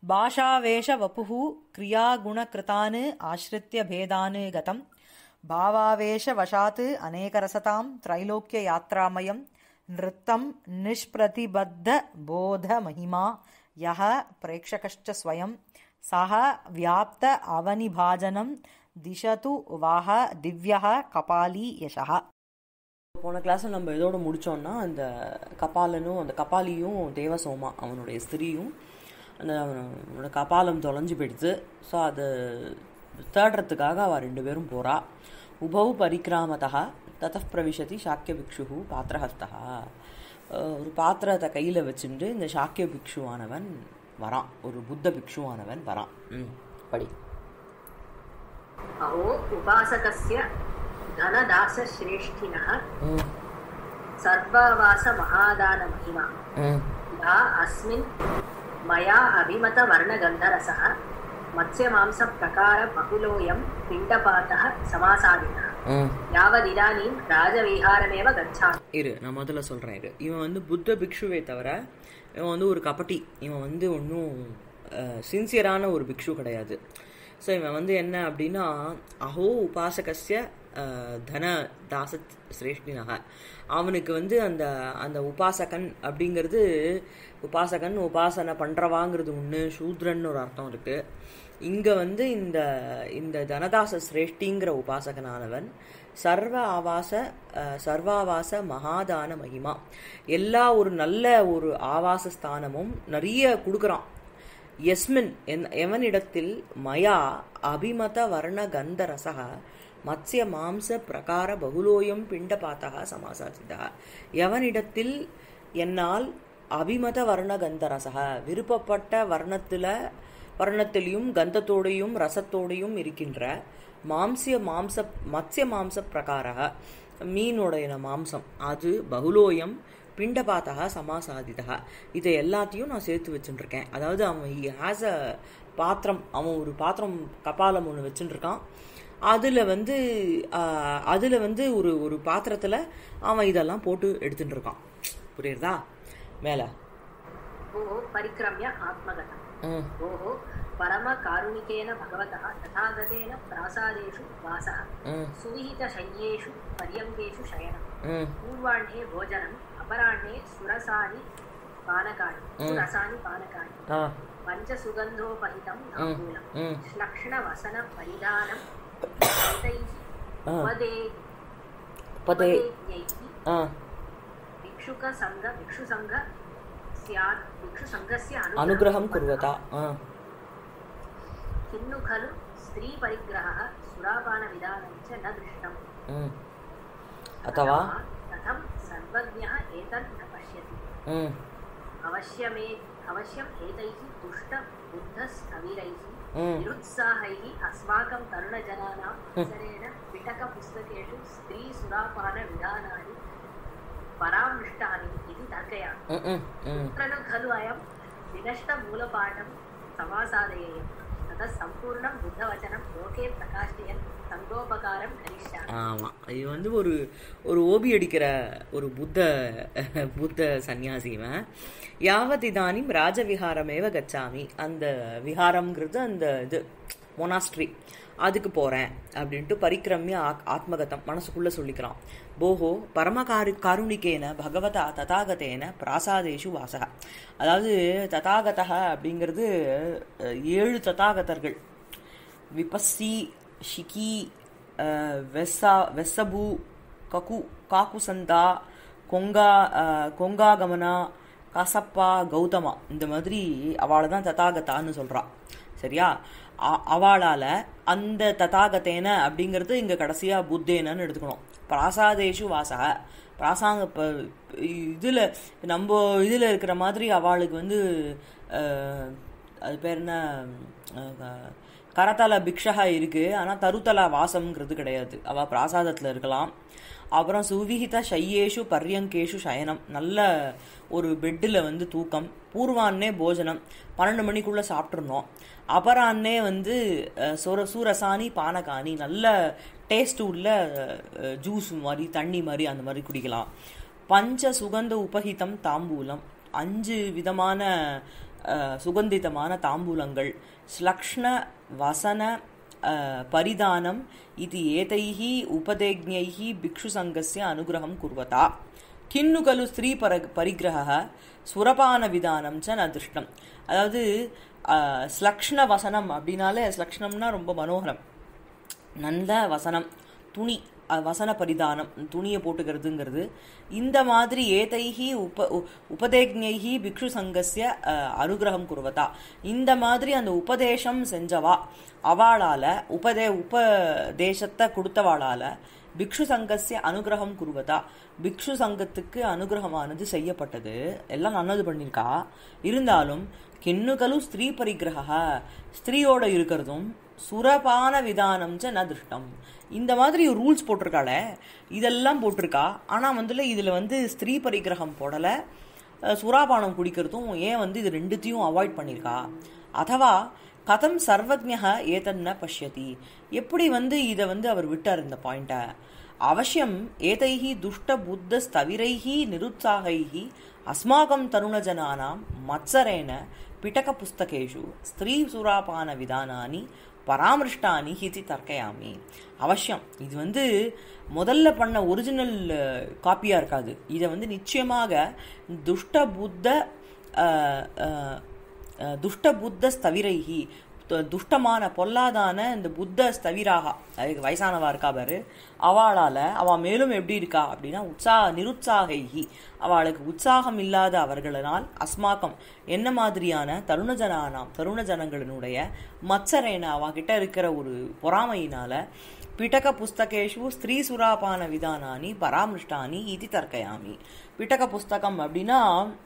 भाषावेशवपुः क्रियागुणकृतान् आश्रित्य भेदान् गतम् भावावेशवशात् अनेकरसतां त्रैलोक्ययात्रामयं नृत्तं निष्प्रतिबद्धबोधमहिमा यः प्रेक्षकश्च स्वयं सः व्याप्त अवनिभाजनं दिशतु वाह दिव्यः कपाली यशः போன கிளாஸில் நம்ம இதோட முடித்தோம்னா அந்த கபாலனும் அந்த கபாலியும் தேவசோமா அவனுடைய ஸ்திரீயும் அந்த அவனோட கபாலம் தொலைஞ்சு போயிடுது ஸோ அதை தேடுறதுக்காக அவள் ரெண்டு பேரும் போகிறா உபௌ பரிக்கிராமதா தத பிரவிசதி சாக்கிய பிக்ஷு பாத்திரஹஸ்தா ஒரு பாத்திரத்தை கையில் வச்சுட்டு இந்த சாக்கிய பிக்ஷுவானவன் வரான் ஒரு புத்த பிக்ஷுவானவன் வரான் ம் படி अहो उपासकस्य धनदासश्रेष्ठिनः ம் सर्वावासमहादानमहिमा ம் या अस्मिन् मया अभिमतवर्णगन्धरसः मत्स्यमांसप्रकारबहुलोऽयं पिण्डपातः समासादितः ம் यावदिदानीं राजविहारमेव गच्छामि இரு நான் முதல்ல சொல்கிறேன் இரு இவன் வந்து புத்த பிக்ஷுவே தவிர இவன் வந்து ஒரு கபட்டி இவன் வந்து ஒன்றும் சின்சியரான ஒரு பிக்ஷு கிடையாது ஸோ இவன் வந்து என்ன அப்படின்னா அஹோ உபாசகஸ்ய அஹ், தன தாச சிரேஷ்டினக அவனுக்கு வந்து அந்த அந்த உபாசகன் அப்படிங்கிறது உபாசகன் உபாசனை பண்ணுறவாங்கிறது ஒன்று சூத்ரன்னு ஒரு அர்த்தம் இருக்குது இங்கே வந்து இந்த இந்த தனதாச சிரேஷ்டிங்கிற உபாசகனானவன் சர்வ ஆவாச அஹ், சர்வாவாச மகாதான மகிமா எல்லா ஒரு நல்ல ஒரு ஆவாச ஸ்தானமும் நிறைய கொடுக்குறான் எஸ்மின் என் எவனிடத்தில் மயா அபிமத வர்ண கந்த ரசக மத்ய மாம்ச பிரகார பகுலோயம் பிண்டபாத்தக சமாசாசிதா எவனிடத்தில் என்னால் அபிமத வர்ண கந்த ரசக விருப்பப்பட்ட வர்ணத்தில் வர்ணத்திலையும் கந்தத்தோடையும் ரசத்தோடையும் இருக்கின்ற மாம்சிய மாம்ச மத்ய மாம்ச பிரகாரக மீனுடைய மாம்சம் அது பகுலோயம் பிண்டபாத்தக சமாசாதிதா இதை எல்லாத்தையும் நான் சேர்த்து வச்சுட்டுருக்கேன் அதாவது அவன் ஹேஸ் அ பாத்திரம் அவன் ஒரு பாத்திரம் கபாலம் ஒன்று வச்சுட்டுருக்கான் அதில் வந்து அதில் வந்து ஒரு ஒரு பாத்திரத்தில் அவன் இதெல்லாம் போட்டு எடுத்துட்டு இருக்கான் புரியுறதா மேலே भोः परिक्रम्य आत्मगतम् ம் भोः परमकारुणिकेन भगवतः तथागतेन प्रासादेषु वासः ம் सुविहितशय्येषु पर्यङ्केषु शयनम् ம் पूर्वाह्णे भोजनम् अपराह्णे सुरसानि पानकानि सुरसानि पानकानि ஆ पञ्चसुगन्धोपहितं नाम्बूलम् ம் श्लक्ष्णवसनपरिधानं एतैः ஆ. उपदे பதே उपदेज्ञैः ஆ भिक्षुकसङ्घ भिक्षुसङ्घ स्यात् भिक्षुसङ्घस्य அனுகிரகம் குருவதா ஆ किन्नु खलु स्त्रीपरिग्रहः सुरापानविधानं च न दृष्टम् ம் अथवा कथं सर्वज्ञः एतन् न पश्यति ம் अवश्यमे अवश्यम् एतैः दुष्टबुद्धस्थविरैः ம் निरुत्साहैः अस्माकं तरुणजनानाम् अवसरेण पिटकपुस्तकेषु स्त्रीसुरापानविधानानि परामृष्टानि इति तर्कयामि ம் ம் ம் तत्र नु खलु अयं विनष्टमूलपाठं समासादयेयं ततः सम्पूर्णं बुद्धवचनं लोके प्रकाशयन् सङ्गोपकारं करिष्यामि ஆமாம் இது வந்து ஒரு ஒரு ஓபி அடிக்கிற ஒரு புத்த புத்த சன்னியாசி இவன் யாவத் இதானிம் ராஜவிஹாரமேவ கச்சாமி அந்த விஹாரம்ங்கிறது அந்த இது மொனாஸ்ட்ரி அதுக்கு போகிறேன் அப்படின்ட்டு பரிக்கிரமிய ஆக்- ஆத்மகதம் மனசுக்குள்ளே சொல்லிக்கிறான் போஹோ பரமகாரு காருணிகேன பகவதா ததாகதேன பிராசாதேஷு வாசக அதாவது ததாகதக அப்படிங்கிறது அஹ், ஏழு ததாகதர்கள் விபஸ்ஸி ஷிகி அஹ், வெஸ்ஸா வெஸ்ஸபு ககு காக்குசந்தா கொங்கா அஹ், கொங்காகமனா கசப்பா கௌதமா இந்த மாதிரி அவளை தான் ததாகத்தான்னு சொல்றா சரியா அ- அவளால அந்த ததாகத்தேன அப்படிங்கிறது இங்க கடைசியா புத்தேனன்னு எடுத்துக்கணும் பிராசாதேஷு வாசக பிராசாங்க இப்போ இதில் நம்ம இதில் இருக்கிற மாதிரி அவளுக்கு வந்து அஹ், அது பேர் என்ன அஹ், கரத்தல பிக்ஷகா இருக்கு ஆனால் தருத்தல வாசம்ங்கிறது கிடையாது அவள் பிராசாதத்தில் இருக்கலாம் அப்புறம் சுவிகித ஷையேஷு பர்யங்கேஷு சயனம் நல்ல ஒரு பெட்டில் வந்து தூக்கம் பூர்வான்னே போஜனம் பன்னெண்டு மணிக்குள்ளே சாப்பிட்ருந்தோம் அபரான்னே வந்து அஹ், சுர சூரசானி பானகானி நல்ல டேஸ்ட் உள்ள ஜூஸ் மாதிரி தண்ணி மாதிரி அந்த மாதிரி குடிக்கலாம் பஞ்ச சுகந்த உபஹிதம் தாம்பூலம் அஞ்சு விதமான அஹ், சுகந்திதமான தாம்பூலங்கள் ஸ்லக்ஷ்ண வசன அஹ், பரிதானம் இது ஏதைः உபதேஜ்ஞைः பிக்ஷுசங்கस्य அனுகிரகம் குர்வதா கிண்ணு கலு ஸ்திரீ பர பரிகிரக சுரபான விதானம் ச ந திருஷ்டம் அதாவது அஹ், ஸ்லக்ஷ்ண வசனம் அப்படின்னாலே ஸ்லக்ஷ்ணம்னா ரொம்ப மனோகரம் நல்ல வசனம் துணி அஹ், வசன பரிதானம் துணியை போட்டுக்கிறதுங்கிறது இந்த மாதிரி ஏதைஹி உப உ- உபதேஜ்ஞைஹி பிக்ஷு சங்கஸ்ய அஹ், அனுகிரகம் குருவதா இந்த மாதிரி அந்த உபதேசம் செஞ்சவா அவளால உபதே உபதேசத்தை கொடுத்தவாளால பிக்ஷு சங்கஸ்ய அனுகிரகம் குருவதா பிக்ஷு சங்கத்துக்கு அனுகிரகமானது செய்யப்பட்டது எல்லாம் நல்லது பண்ணியிருக்கா இருந்தாலும் கிண்ணுகலு ஸ்திரீ பரிகிரக ஸ்திரீயோட இருக்கிறதும் சுரபான விதானம் ச ந திருஷ்டம் இந்த மாதிரி ரூல்ஸ் போட்டிருக்காளே இதெல்லாம் போட்டிருக்கா ஆனால் வந்துல இதில் வந்து ஸ்திரீ பரிகிரகம் போடலை அஹ், சுறாபானம் குடிக்கிறதும் ஏன் வந்து இது ரெண்டுத்தையும் அவாய்ட் பண்ணியிருக்கா அதவா கதம் சர்வஜக ஏதன்ன பஷ்யதி எப்படி வந்து இதை வந்து அவர் விட்டார் இந்த பாயிண்ட்டை அவசியம் ஏதைஹி துஷ்ட புத்த ஸ்தவிரைஹி நிருத்சாகைஹி அஸ்மாகம் தருணஜனானாம் மத்சரேன பிடக புஸ்தகேஷு ஸ்திரீ சுராபான விதானானி பராமரிஷ்டானி ஹிதி தர்க்கயாமி அவசியம் இது வந்து முதல்ல பண்ண ஒரிஜினல் காப்பியாக இருக்காது இதை வந்து நிச்சயமாக துஷ்ட புத்த அஹ், அஹ், அஹ், துஷ்ட புத்த ஸ்தவிரைஹி து- துஷ்டமான பொல்லாதான இந்த புத்த ஸ்தவிராகா அதுக்கு வயசானவா இருக்கா பாரு அவளால அவ மேலும் எப்படி இருக்கா அப்படின்னா உற்சா நிருத்சாகைஹி அவளுக்கு உற்சாகம் இல்லாத அவர்களினால் அஸ்மாக்கம் என்ன மாதிரியான தருணஜனானாம் தருண ஜனங்களினுடைய மத்சரேன அவகிட்ட இருக்கிற ஒரு பொறாமையினால பிடக புஸ்தகேஷு ஸ்திரீ சுராபான விதானானி பராமృష్டானி இது தர்க்கயாமி பிடக புஸ்தகம் அப்படின்னா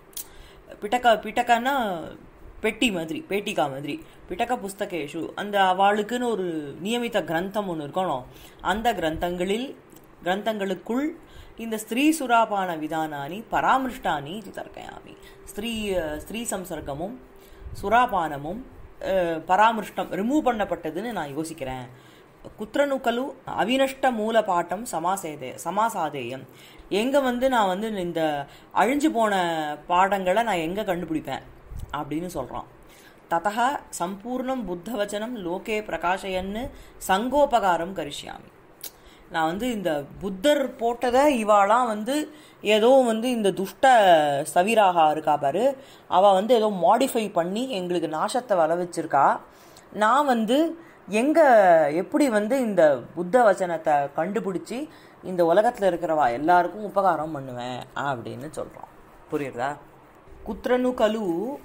பிட்டக்க பிட்டக்கன்னா பெட்டி மாதிரி பேட்டிகா மாதிரி பிட்டக்க புஸ்தகேஷு அந்த அவளுக்குன்னு ஒரு நியமித்த கிரந்தம் ஒன்று இருக்கணும் அந்த கிரந்தங்களில் கிரந்தங்களுக்குள் இந்த ஸ்திரீ சுராபான விதானானி பராமృష్டானி இது தர்க்கயாமி ஸ்திரீ அஹ், ஸ்திரீ சம்சர்க்கமும் சுராபானமும் அஹ், பராமృஷ்டம் ரிமூவ் பண்ணப்பட்டதுன்னு நான் யோசிக்கிறேன் குத்ரனுக்கலு அவினஷ்ட மூல பாட்டம் சமாசேதே சமாசாதேயம் எங்க வந்து நான் வந்து இந்த அழிஞ்சு போன பாடங்களை நான் எங்க கண்டுபிடிப்பேன் அப்படின்னு சொல்றான் ததா சம்பூர்ணம் புத்தவச்சனம் லோகே பிரகாஷயன்னு சங்கோபகாரம் கரிஷ்யாமி நான் வந்து இந்த புத்தர் போட்டதை இவாளாம் வந்து ஏதோ வந்து இந்த துஷ்ட சவிராகா இருக்கா பாரு அவ வந்து ஏதோ மாடிஃபை பண்ணி எங்களுக்கு நாசத்தை வர வச்சிருக்கா நான் வந்து எங்க எப்படி வந்து இந்த புத்த வச்சனத்தை கண்டுபிடிச்சி இந்த உலகத்துல இருக்கிறவா எல்லாருக்கும் உபகாரம் பண்ணுவேன் அப்படின்னு சொல்றான் புரியுறதா குத்ரனு கலு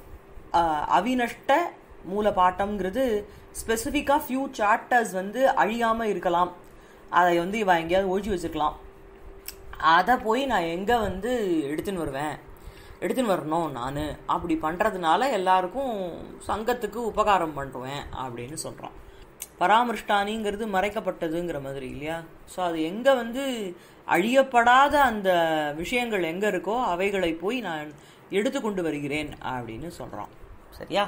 ஆஹ், அவினஷ்ட மூல பாட்டம்ங்கிறது ஸ்பெசிஃபிக்காக ஃபியூ சாப்டர்ஸ் வந்து அழியாமல் இருக்கலாம் அதை வந்து இவன் எங்கேயாவது ஒழிச்சு வச்சிருக்கலாம் அதை போய் நான் எங்கே வந்து எடுத்துன்னு வருவேன் எடுத்துன்னு வரணும் நான் அப்படி பண்ணுறதுனால எல்லாருக்கும் சங்கத்துக்கு உபகாரம் பண்ணுவேன் அப்படின்னு சொல்கிறான் பராமரிஷ்டானிங்கிறது மறைக்கப்பட்டதுங்கிற மாதிரி இல்லையா ஸோ அது எங்கே வந்து அழியப்படாத அந்த விஷயங்கள் எங்கே இருக்கோ அவைகளை போய் நான் எடுத்து கொண்டு வருகிறேன் அப்படின்னு சொல்கிறான் சரியா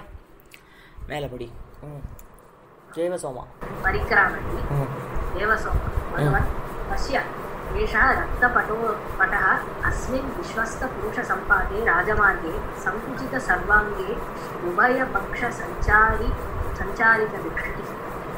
மேலபடி ம் ஜெயவசோமா परिक्रामति ம் देवसोम भगवन् पश्य एषः रक्तपटो पटः अस्मिन् विश्वस्तपुरुषसम्पाते राजमार्गे सङ्कुचितसर्वाङ्गे उभयपक्षसञ्चारि सञ्चारितदृष्टिः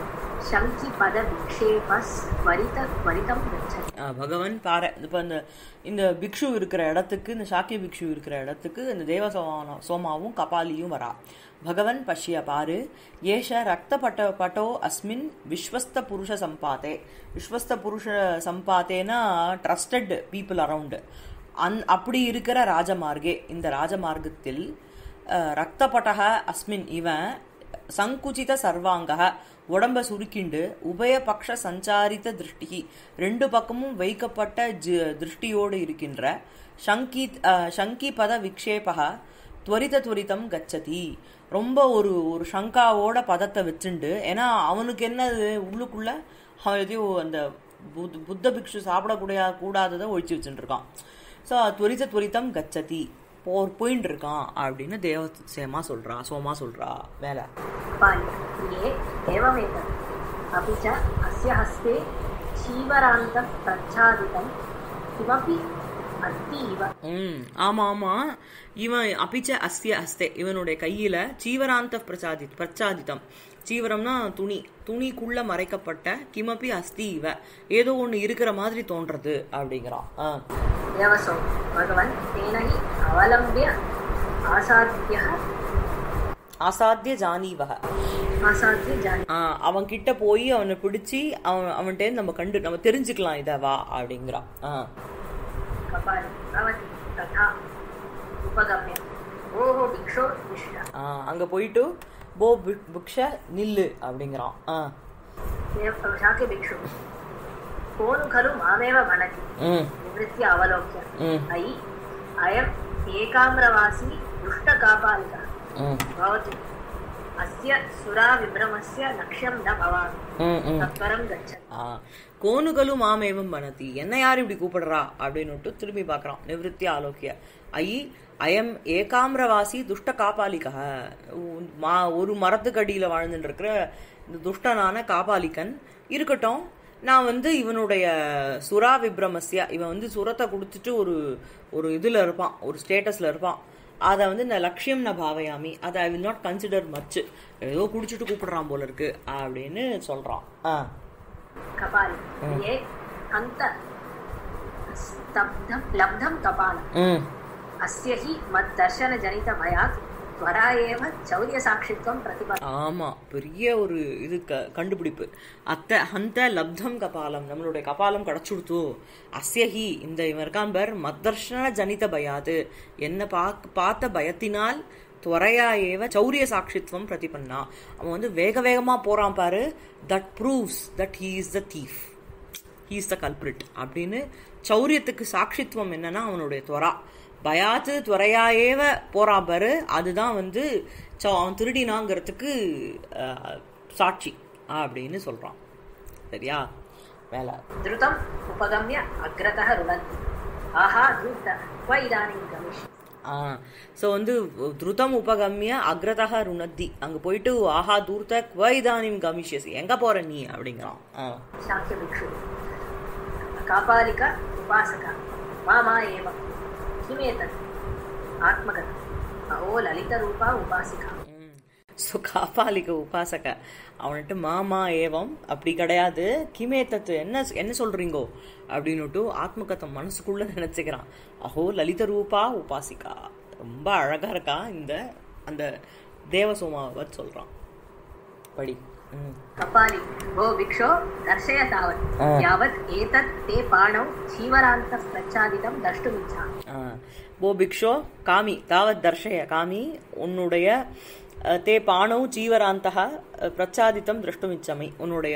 शङ्किपदविक्षेपस्त्वरित त्वरितं गच्छति ஆ, பகவான் பாரு இப்போ இந்த இந்த பிக்ஷு இருக்கிற இடத்துக்கு இந்த சாக்கிய பிக்ஷு இருக்கிற இடத்துக்கு இந்த தேவ சோமா சோமாவும் கபாலியும் வரா பகவன் பஷ்ய பாரு ஏஷ ரக்த பட்ட பட்டோ அஸ்மின் விஸ்வஸ்த புருஷ சம்பாத்தே விஸ்வஸ்த புருஷ சம்பாத்தேனா ட்ரஸ்டட் பீப்புள் அரவுண்டு அந் அப்படி இருக்கிற ராஜமார்கே இந்த ராஜமார்க்கத்தில் அஹ், ரக்தபட்டக அஸ்மின் இவன் சங்குச்சித சர்வாங்கக உடம்ப சுருக்கிண்டு உபயபக்ஷ சஞ்சாரித்த திருஷ்டி ரெண்டு பக்கமும் வைக்கப்பட்ட ஜ- திருஷ்டியோடு இருக்கின்ற சங்கி அஹ், சங்கி பத விக்ஷேபக துவரித துவரிதம் கச்சதி ரொம்ப ஒரு ஒரு சங்காவோட பதத்தை வச்சுண்டு ஏன்னா அவனுக்கு என்னது உள்ளுக்குள்ள அவன் எதையோ அந்த புத் புத்த பிக்ஷு சாப்பிடக்கூடிய கூடாததை ஒழிச்சு வச்சுட்டு இருக்கான் ஸோ துவரித துவரிதம் கச்சதி போர் போயின்னு இருக்கான் அப்படின்னு தேவ சேமா சொல்றா சோமா சொல்றா மேல पाल्य प्रिये एवमेतत् अपि च अस्य हस्ते क्षीवरान्तं प्रच्छादितं किमपि अस्ति इव ம் ஆமா ஆமா இவன் அபிச்ச அஸ்திய அஸ்தே இவனுடைய கையில சீவராந்த பிரச்சாதி பிரச்சாதித்தம் சீவரம்னா துணி துணிக்குள்ள மறைக்கப்பட்ட கிமப்பி அஸ்தி இவ ஏதோ ஒண்ணு இருக்கிற மாதிரி தோன்றது அப்படிங்கிறான் ஆ. देवसौ भगवन् तेन हि अवलम्ब्य आसाद्यः அசாத்திய ஜானீவக आसाद्य जानि ஆ, அவன் கிட்ட போய் அவனை பிடிச்சி அவன் அவன்கிட்ட நம்ம கண்டு நம்ம தெரிஞ்சுக்கலாம் இத வா அப்படிங்கிறான் ஆ. कपाले भवति तथा उपगम्य भोः भिक्षो निष्ठ ஆ, அங்க போயிட்டு போ பி- பிக்ஷ நில்லு அப்படிங்கிறான் ஆ. शाके भिक्षु को नु खलु मामेव मनति ம் निवृत्य अवलोक्य ம் अयि अयम् एकाम्रवासी दुष्टकापालिकः ம் भवतु अस्य सुराविभ्रमस्य लक्ष्यं न भवामि ம் ம் तत्परं गच्छति ஆ, கோனுகலு மாமேவம் பனதி என்ன யார் இப்படி கூப்பிடுறா அப்படின்னுட்டு திரும்பி பார்க்கறான் நிவൃத்தி ஆலோக்கிய ஐ அயம் ஏகாம்ரவாசி துஷ்ட காபாலிகா உன் மா- ஒரு மரத்துக்கடியில வாழ்ந்துட்டு இருக்கிற இந்த துஷ்டனான காபாலிகன் இருக்கட்டும் நான் வந்து இவனுடைய சுறா விப்ரமஸ்ய இவன் வந்து சுரத்தை கொடுத்துட்டு ஒரு ஒரு இதுல இருப்பான் ஒரு ஸ்டேட்டஸ்ல இருப்பான் அதை வந்து இந்த லட்சியம் நான் பாவையாமி அதை I will not consider much ஏதோ குடிச்சிட்டு கூப்பிடுறான் போல இருக்கு அப்படின்னு சொல்றான் ஆ कपालि ये अन्त स्तब्धं लब्धं कपालम् ம் अस्य हि मद्दर्शनजनितभयात् त्वरा एव चौर्यसाक्षित्वं प्रतिपद ஆமா பெரிய ஒரு இது க கண்டுபிடிப்பு அத்த ஹந்த லப்தம் கபாலம் நம்மளுடைய கபாலம் கிடைச்சுடுத்து அஸ்யஹி இந்த இவன் இருக்கான் பார் மத்தர்ஷன ஜனித பயாது என்ன பாக் பார்த்த பயத்தினால் துவரையா ஏவ சௌரிய சாட்சித்வம் பிரதிபன்னா அவன் வந்து வேக வேகமா போறான் பாரு that proves that he is the thief he's the culprit அப்படின்னு சௌரியத்துக்கு சாட்சித்துவம் என்னன்னா அவனுடைய துவரா பயாத்து துவரையாயேவ போறான் பாரு அதுதான் வந்து ச- அவன் திருடினாங்கிறதுக்கு அஹ், சாட்சி அப்படின்னு சொல்றான் சரியா மேல द्रुतम् उपगम्य अग्रतः रुणन्ति आहा धूर्त क्व इदानीं गमिष्य ஸோ வந்து துருதம் உபகம்ய அக்ரதக ருணத்தி அங்க போயிட்டு ஆஹா தூர்த்த குவைதானிம் கமிஷியஸ் எங்க போற நீ அப்படிங்கிறான் ஆ. शाक्यभिक्षु कापालिक उपासक मामा एव किमेतत् आत्मगत अहो ललितरूपा उपासिका ஸோ காப்பாளிக உபாசக அவன்கிட்ட மாமா ஏவம் அப்படி கிடையாது கிமே தத்து என்ன என்ன சொல்றீங்கோ அப்படின்னுட்டு ஆத்மகத்தம் மனசுக்குள்ள நினைச்சுக்கிறான் அஹோ லலித ரூபா உபாசிகா ரொம்ப அழகா இருக்கா இந்த அந்த தேவசோமாவை சொல்றான் படி ம். कपालि भो भिक्षो दर्शय तावत् आ. यावत् एतत् ते पाणौ जीवरान्तः प्रच्छादितं द्रष्टुमिच्छामि ஆ. போ பிக்ஷோ காமி தாவத் தர்ஷய காமி உன்னுடைய அஹ், தே பானௌ ஜீவராந்தக அஹ், பிரச்சாதித்தம் திரஷ்டுமிச்சமை உன்னுடைய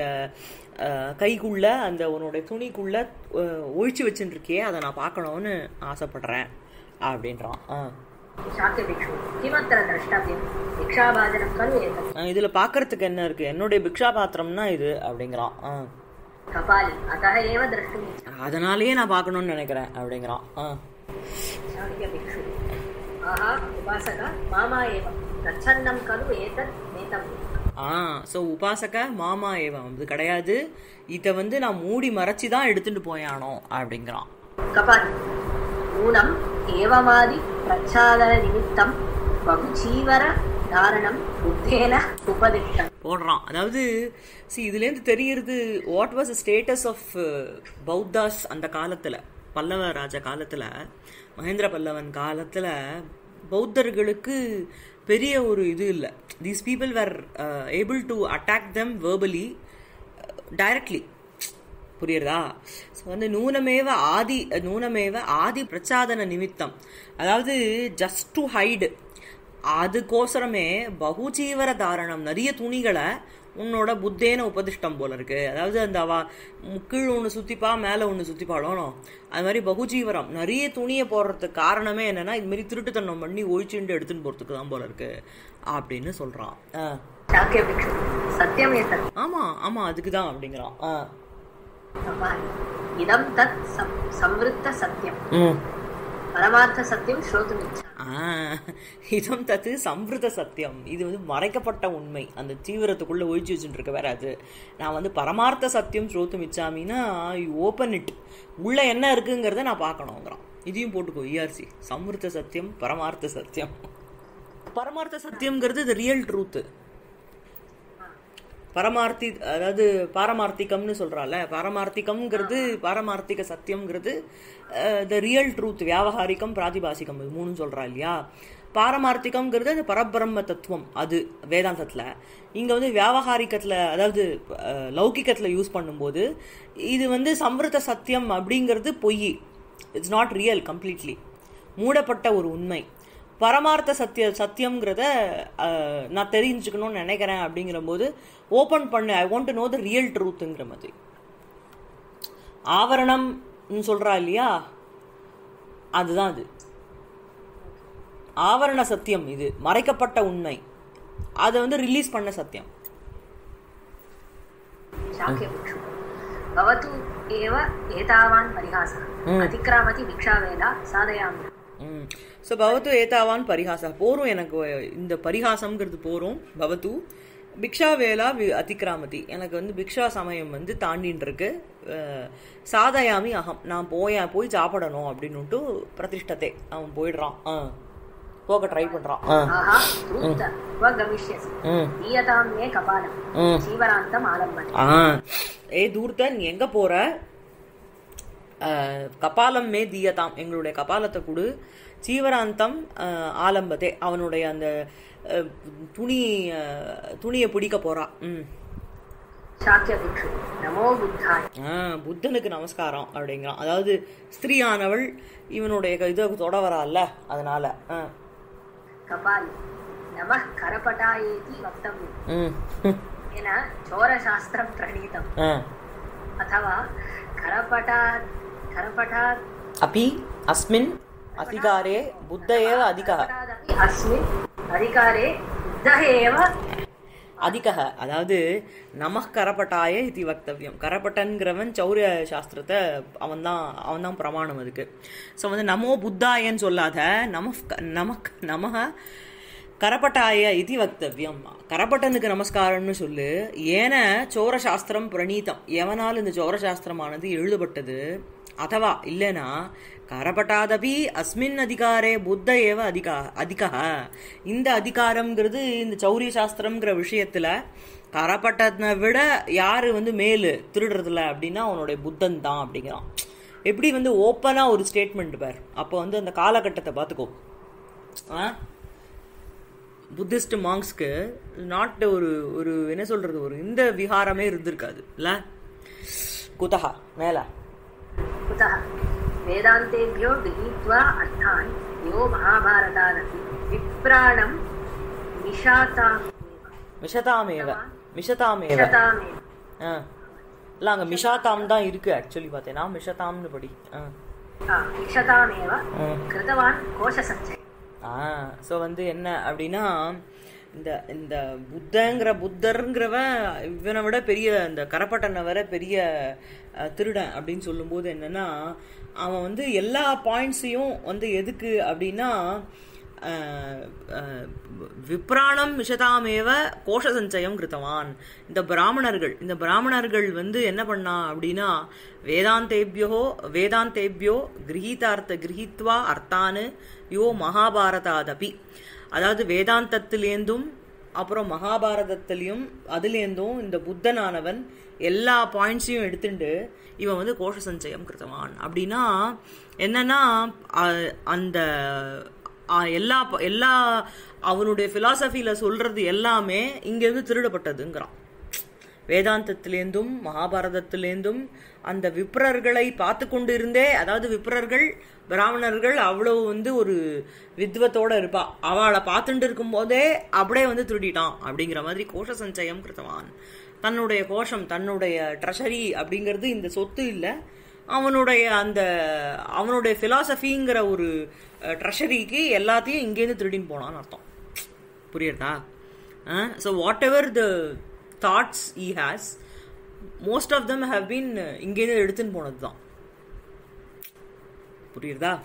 அஹ், கைக்குள்ள அந்த உன்னுடைய துணிக்குள்ள அஹ், ஒழிச்சு வச்சுட்டு இருக்கியே அதை நான் பார்க்கணும்னு ஆசைப்படுறேன் அப்படின்றான் ஆ. शाक्यभिक्षु किमत्र द्रष्टव्यं भिक्षाभाजनं खलु एतत् ஆ, இதுல பார்க்கறதுக்கு என்ன இருக்கு என்னுடைய பிக்ஷா பாத்திரம்னா இது அப்படிங்கிறான் ஆ. कपालि अतः एव द्रष्टुमिच्छामि அதனாலேயே நான் பார்க்கணும்னு நினைக்கிறேன் அப்படிங்கிறான் ஆ. शाक्यभिक्षु आहा उपासक मामा एव गच्छन्नं खलु एतत् नेतव्यम् ஆ ஸோ உபாசக மாமா ஏவம் இது கிடையாது இதை வந்து நான் மூடி மறைச்சி தான் எடுத்துட்டு போயானோ அப்படிங்கிறான் कपालि नूनम् एवमादि प्रच्छादननिमित्तं बहुचीवर धारणं बुद्धेन उपदिष्टम् போடுறான் அதாவது சி இதுலேருந்து தெரியறது what was status of Bauddhas அந்த காலத்துல பல்லவ ராஜ காலத்துல மகேந்திர பல்லவன் காலத்துல பௌத்தர்களுக்கு பெரிய ஒரு இது இல்லை these people were able to attack them verbally directly புரியுறதா ஸோ வந்து நூனமேவ ஆதி நூனமேவ ஆதி பிரச்சாதன நிமித்தம் அதாவது ஜஸ்ட் டு ஹைடு அதுக்கோசரமே பகுஜீவர தாரணம் நிறைய துணிகளை உன்னோட புத்தேன உபதிஷ்டம் போல இருக்கு அதாவது அந்த அவ கீழ் ஒன்று சுத்திப்பா மேலே ஒன்று சுத்திப்பாளோனோ அது மாதிரி பகுஜீவரம் நிறைய துணியை போடுறதுக்கு காரணமே என்னன்னா இது மாதிரி திருட்டுத்தனம் பண்ணி ஒழிச்சுண்டு எடுத்துன்னு போறதுக்கு தான் போல இருக்கு அப்படின்னு சொல்றான் ஆ. शाक्यभिक्षु सत्यम् एतत् ஆமா ஆமா அதுக்கு தான் அப்படிங்கிறான் ஆ. कपालि इदं तत् सं- संवृत्तसत्यम् ம் परमार्थसत्यं श्रोतुमिच्छामि ஆ, இதம் தத்து சம்ருத சத்தியம் இது வந்து மறைக்கப்பட்ட உண்மை அந்த தீவிரத்துக்குள்ள ஒழிச்சு வச்சுட்டு இருக்க வேற அது நான் வந்து பரமார்த்த சத்தியம் ஸ்ரோத்து மிச்சாமின்னா யூ ஓப்பன் இட் உள்ள என்ன இருக்குங்கிறத நான் பார்க்கணுங்கிறான் இதையும் போட்டுக்கோ இஆர்சி சம்ருத சத்தியம் பரமார்த்த சத்தியம் பரமார்த்த சத்தியம்ங்கிறது இது ரியல் ட்ரூத்து பரமார்த்தி அதாவது பாரமார்த்திகம்னு சொல்றால பாரமார்த்திகம்ங்கிறது பாரமார்த்திக சத்தியம்ங்கிறது த ரியல் ட்ரூத் வியாவகாரிகம் பிராதிபாசிகம் இது மூணும் சொல்றா இல்லையா பாரமார்த்திகம்ங்கிறது அது பரபிரம்ம தத்துவம் அது வேதாந்தத்துல இங்க வந்து வியாவகாரிகத்துல அதாவது அஹ், லௌகிகத்துல யூஸ் பண்ணும்போது இது வந்து சம்ருத சத்தியம் அப்படிங்கிறது பொய் இட்ஸ் நாட் ரியல் கம்ப்ளீட்லி மூடப்பட்ட ஒரு உண்மை பரமார்த்த சத்திய சத்தியம்ங்கிறத அஹ், நான் தெரிஞ்சுக்கணும்னு நினைக்கிறேன் அப்படிங்கிற போது ஓப்பன் பண்ணு I want to know the real ட்ரூத்துங்கிற மாதிரி ஆவரணம் சொல்றா இல்லையா அதுதான் அது ஆவரண சத்தியம் இது மறைக்கப்பட்ட உண்மை அதை வந்து ரிலீஸ் பண்ண சத்தியம் शाक्यभिक्षु भवतु एव एतावान् परिहासः अतिक्रामति भिक्षावेला साधयामि ம் ஸோ பவத்து ஏதாவான் பரிகாசா போரும் எனக்கு இந்த பரிகாசம்ங்கிறது போரும் பவத்து பிக்ஷா வேலா வி- அதிக்ராமதி எனக்கு வந்து பிக்ஷா சமயம் வந்து தாண்டின்னு இருக்கு அஹ், சாதயாமி அகம் நான் போய போய் சாப்பிடணும் அப்படின்னுட்டு பிரதிஷ்டத்தை அவன் போயிடுறான் ஆ போக ட்ரை பண்றான் ஆ आहा धूर्त क्व गमिष्यसि ம் दीयतां मे कपालं ம் जीवनान्तम् आलम्बने ஆ ஏ தூர்த்த நீ எங்க போற அஹ், கபாலம் மே தீயதாம் எங்களுடைய கபாலத்தை கொடு சீவராந்தம் அஹ், ஆலம்பதே அவனுடைய அந்த அஹ், துணி அஹ், துணியை பிடிக்க போறா ம் शाक्यभिक्षु नमो बुद्धाय ஆ புத்தனுக்கு நமஸ்காரம் அப்படிங்கிறான் அதாவது ஸ்திரீயானவள் இவனுடைய இதை தொட வரால்ல அதனால ஆ कपालि नमः करपटायेति वक्तव्यम् ம் येन चोरशास्त्रं प्रणीतम् ஆ अथवा करपटा करपटात् अपि अस्मिन् अधिकारे बुद्ध एव अधिकः करपटादपि अस्मिन् अधिकारे बुद्धः एव அதிகக அதாவது நம கரப்பட்டாய இது வக்தவியம் கரப்பட்டன்கிறவன் சௌரிய சாஸ்திரத்தை அவன் தான் அவன் தான் பிரமாணம் அதுக்கு ஸோ வந்து நமோ புத்தாயன்னு சொல்லாத நம நமக் நமக கரப்பட்டாய இது வக்தவியம் கரப்பட்டனுக்கு நமஸ்காரம்னு சொல்லு ஏன சோர சாஸ்திரம் பிரணீதம் எவனால் இந்த சோர சாஸ்திரமானது எழுதப்பட்டது அதவா இல்லைனா கரப்பட்டாதபி அஸ்மின் அதிகாரே புத்த ஏவ அதிகா அதிகா இந்த அதிகாரம்ங்கிறது இந்த சௌரிய சாஸ்திரம்ங்கிற விஷயத்துல கரப்பட்டனை விட யாரு வந்து மேலு திருடுறதுல அப்படின்னா அவனுடைய புத்தன் தான் அப்படிங்கிறான் எப்படி வந்து ஓப்பனா ஒரு ஸ்டேட்மெண்ட் பார் அப்போ வந்து அந்த காலகட்டத்தை பார்த்துக்கோ ஆ புத்திஸ்ட் மாங்ஸ்க்கு நாட் ஒரு ஒரு என்ன சொல்றது ஒரு இந்த விகாரமே இருந்திருக்காது இல்ல குதஹா மேல कुतः वेदान्तेभ्यो गृहीत्वा अर्थान् यो महाभारतादपि विप्राणं निशातामेव மிஷதாமேவ மிஷதாமேவ निशतामेव ஆ இல்ல அங்க மிஷாதாம் தான் இருக்கு ஆக்சுவலி பார்த்தேன்னா மிஷதாம்னு படி ஆ हा, निशतामेव ம். कृतवान् कोशसञ्चयम् ஆ ஸோ வந்து என்ன அப்படின்னா இந்த இந்த புத்தங்கிற புத்தருங்கிறவன் இவனை விட பெரிய இந்த கரப்பட்டனை விட பெரிய அஹ், திருடன் அப்படின்னு சொல்லும்போது என்னன்னா அவன் வந்து எல்லா பாயிண்ட்ஸையும் வந்து எதுக்கு அப்படின்னா அஹ், அஹ், விப்ராணம் விஷதாமேவ கோஷ சஞ்சயம் கிருத்தவான் இந்த பிராமணர்கள் இந்த பிராமணர்கள் வந்து என்ன பண்ணா அப்படின்னா வேதாந்தேபியோ வேதாந்தேபியோ கிரகீதார்த்த கிரகித்வா அர்த்தானு யோ மகாபாரதாதபி அதாவது வேதாந்தத்திலேந்தும் அப்புறம் மகாபாரதத்திலையும் அதுலேருந்தும் இந்த புத்தனானவன் எல்லா பாயிண்ட்ஸையும் எடுத்துட்டு இவன் வந்து கோஷ சஞ்சயம் கிருத்தவான் அப்படின்னா என்னன்னா அ- அந்த அ, எல்லா ப- எல்லா அவனுடைய பிலாசபியில சொல்றது எல்லாமே இங்கிருந்து திருடப்பட்டதுங்கிறான் வேதாந்தத்திலேந்தும் மகாபாரதத்திலேந்தும் அந்த விப்ரர்களை பார்த்து கொண்டிருந்தே அதாவது விப்ரர்கள் பிராமணர்கள் அவ்வளவு வந்து ஒரு வித்வத்தோட இருப்பா அவளை பார்த்துட்டு இருக்கும்போதே அப்படியே வந்து திருடிட்டான் அப்படிங்கிற மாதிரி கோஷ சஞ்சயம் கிருத்தவான் தன்னுடைய கோஷம் தன்னுடைய ட்ரெஷரி அப்படிங்கிறது இந்த சொத்து இல்லை அவனுடைய அந்த அவனுடைய பிலாசபிங்கிற ஒரு ட்ரெஷரிக்கு எல்லாத்தையும் இங்கேருந்து திருடின்னு போனான்னு அர்த்தம் புரியுறதா so whatever the thoughts he has most of them have been இங்கேருந்து எடுத்துன்னு போனது தான் புரியுறதா